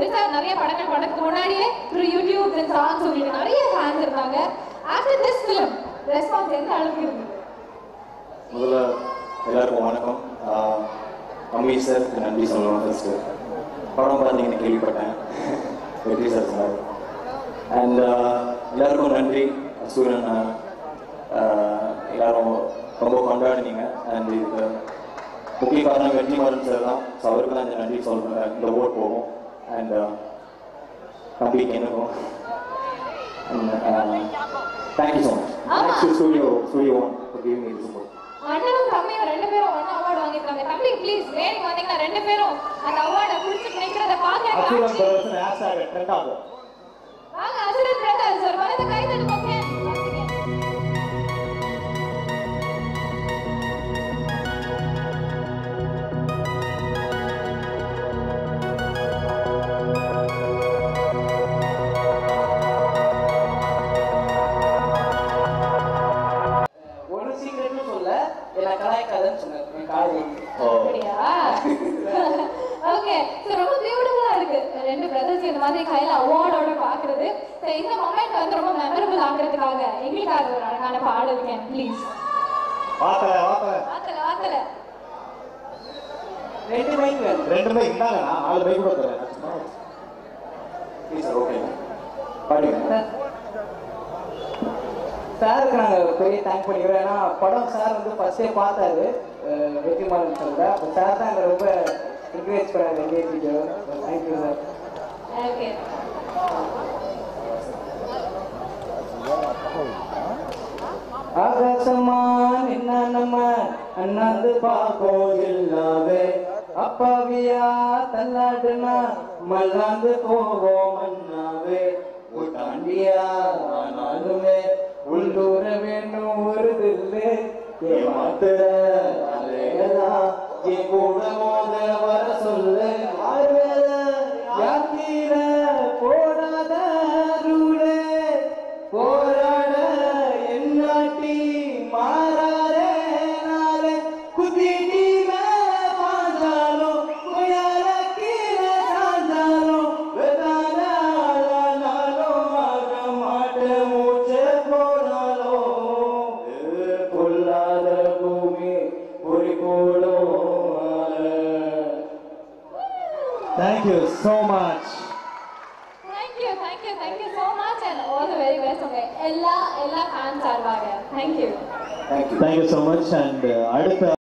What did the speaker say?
பெருசா நிறைய படங்கள் படத்துக்கு முன்னாடியே த்ரூ யூடியூப் அண்ட் சாங்ஸ் உங்களுக்கு நிறைய ஃபேன்ஸ் இருந்தாங்க ஆஃப்டர் திஸ் ஃபிலிம் ரெஸ்பான்ஸ் எந்த அளவுக்கு இருக்கு முதல்ல எல்லாருக்கும் வணக்கம் ஆஹ் அம்மி சார் நன்றி சொல்லணும் ஃபர்ஸ்ட்டு படம் பார்த்தீங்கன்னு கேள்விப்பட்டேன் வெற்றி சார் சார் அண்ட் எல்லாருக்கும் நன்றி சூரியன் ஆஹ் எல்லாரும் ரொம்ப கொண்டாடினீங்க அண்ட் இதுக்கு முக்கிய காரணம் வெற்றிமாறன் சார் தான் ஸோ அவருக்கு தான் இந்த நன்றி சொல்கிறேன் இந்த ஓட் போகும் அண்ட் தம்பிக்கு எனக்கும் thank you so much thanks studio studio one for giving me this அண்ணனும் தம்பியும் ரெண்டு பேரும் ஒன்னும் அவார்டு வாங்கியிருக்காங்க தம்பி ப்ளீஸ் வேலைக்கு வந்தீங்கன்னா ரெண்டு பேரும் அந்த அவார்டை பிடிச்சிட்டு நிற்கிறத பார்க்க அசுரன் பிரதர்ஷன் ஹேஷ்டாக் ட்ரெண்ட் ஆகும் வாங்க அசுரன் பிரதர் சார் வந்து கை தட்டு ஓகே ஒரு சீக்கிரட்னு சொல்ல என்ன கலாய்க்காதன்னு சொன்னார் என் காலேஜ் அப்படியா ஓகே ஸோ ரொம்ப பியூட்டிஃபுல்லா இருக்கு ரெண்டு பிரதர்ஸ் இந்த மாதிரி கையில அவார்டோட பாக்குறது ஸோ இந்த மொமெண்ட் வந்து ரொம்ப மெமரபிள் ஆக்குறதுக்காக எங்களுக்காக ஒரு அழகான பாடல் இருக்கேன் ப்ளீஸ் வாத்தல வாத்தல வாத்தல வாத்தல ரெண்டு மைக் வேணும் ரெண்டு பைக் இந்தாங்க நான் நாலு பைக் கூட தரேன் ப்ளீஸ் சார் ஓகே பாடுங்க சாருக்கு நாங்கள் பெரிய தேங்க் பண்ணிக்கிறோம் ஏன்னா படம் சார் வந்து ஃபர்ஸ்டே பார்த்தாரு அஹ் வெற்றிமாறன் சார் அப்போ சார் தான் எங்களை ரொம்ப என்கரேஜ் பண்ணாரு எங்கேஜிக்கு தேங்க்யூ சார் ஓகே ஆகாசமா நின்ன நம்ம அண்ணாந்து பார்க்கும் இல்லாவே அப்பாவியா தள்ளாடுனா மல்லாந்து போவோம் அண்ணாவே தாண்டியா ஆனாலுமே உள்ளூர வேணும் ஒரு தில்லு ஏமாத்துற அலையதான் என் கூட மோத வர சொல்லு ஆறுவேல யாத்திர போடாத ரூலே போராட என்னாட்டி மாறாரே நாளே குதிட்டி மேல பாஞ்சாலும் புயல கீழே சாஞ்சாலும் வெதானாலும் ஆக மாட்ட மூச்சே போனாலும் பொல்லாத பூமி பொறி போடும் thank you so much thank you thank you thank you so much and all the very best உங்க எல்லா எல்லா ஃபேன்ஸ் சார்பாக thank you thank you thank you so much and அடுத்த